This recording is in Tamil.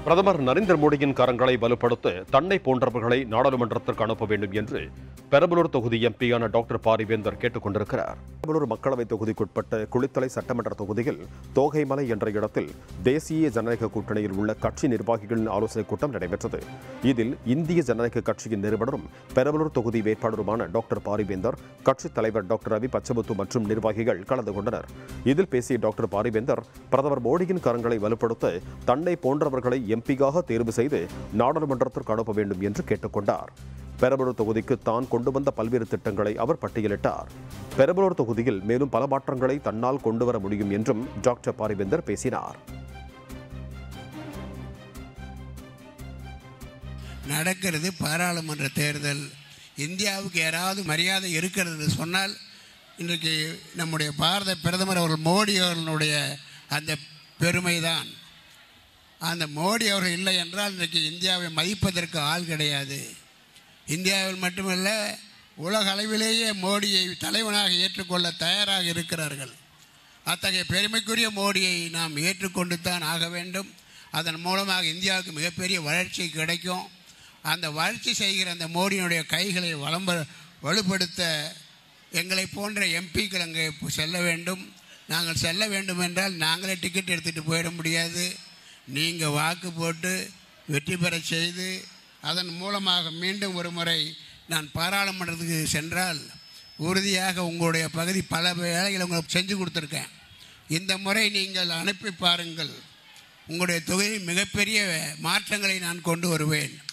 பிரதமர் நரேந்திர மோடியின் கரங்களை வலுப்படுத்த தன்னை போன்றவர்களை நாடாளுமன்றத்திற்கு அனுப்ப வேண்டும் என்று பெரம்பலூர் தொகுதி எம்பியான டாக்டர் பாரிவேந்தர் கேட்டுக் கொண்டிருக்கிறார் பெரம்பலூர் மக்களவை தொகுதிக்குட்பட்ட குளித்தலை சட்டமன்ற தொகுதியில் தோகைமலை என்ற இடத்தில் தேசிய ஜனநாயக கூட்டணியில் உள்ள கட்சி நிர்வாகிகளின் ஆலோசனைக் கூட்டம் நடைபெற்றது இதில் இந்திய ஜனநாயக கட்சியின் நிறுவனரும் பெரம்பலூர் தொகுதி வேட்பாளருமான டாக்டர் பாரிவேந்தர் கட்சித் தலைவர் டாக்டர் ரவி பச்சமுத்து மற்றும் நிர்வாகிகள் கலந்து கொண்டனர் இதில் பேசிய டாக்டர் பாரிவேந்தர் பிரதமர் மோடியின் கரங்களை வலுப்படுத்த தன்னை போன்றவர்களை எம்பியாக தேர்வு செய்து நாடாளுமன்றத்திற்கு அனுப்ப வேண்டும் என்று கேட்டுக்கொண்டார் பெரம்பலூர் தொகுதிக்கு தான் கொண்டு வந்த பல்வேறு திட்டங்களை அவர் பட்டியலிட்டார் பெரம்பலூர் தொகுதியில் மேலும் பல மாற்றங்களை தன்னால் கொண்டு வர முடியும் என்றும் டாக்டர் பாரிவேந்தர் பேசினார் நடக்கிறது பாராளுமன்ற தேர்தல் இந்தியாவுக்கு யாராவது மரியாதை இருக்கிறது என்று சொன்னால் இன்றைக்கு நம்முடைய பாரத பிரதமர் அவர்கள் மோடி அவர்களுடைய அந்த பெருமை தான் அந்த மோடி அவர்கள் இல்லை என்றால் இன்றைக்கு இந்தியாவை மதிப்பதற்கு ஆள் கிடையாது இந்தியாவில் மட்டுமல்ல உலக அளவிலேயே மோடியை தலைவனாக ஏற்றுக்கொள்ள தயாராக இருக்கிறார்கள் அத்தகைய பெருமைக்குரிய மோடியை நாம் ஏற்றுக்கொண்டு தான் ஆக வேண்டும் அதன் மூலமாக இந்தியாவுக்கு மிகப்பெரிய வளர்ச்சி கிடைக்கும் அந்த வளர்ச்சி செய்கிற அந்த மோடியினுடைய கைகளை வளம்ப வலுப்படுத்த எங்களை போன்ற எம்பிக்கள் அங்கே செல்ல வேண்டும் நாங்கள் செல்ல வேண்டும் என்றால் நாங்களே டிக்கெட் எடுத்துகிட்டு போயிட முடியாது நீங்கள் வாக்கு போட்டு வெற்றி பெற செய்து அதன் மூலமாக மீண்டும் ஒரு முறை நான் பாராளுமன்றத்துக்கு சென்றால் உறுதியாக உங்களுடைய பகுதி பல வேலைகளை உங்களுக்கு செஞ்சு கொடுத்துருக்கேன் இந்த முறை நீங்கள் அனுப்பி பாருங்கள் உங்களுடைய தொகுதியில் மிகப்பெரிய மாற்றங்களை நான் கொண்டு வருவேன்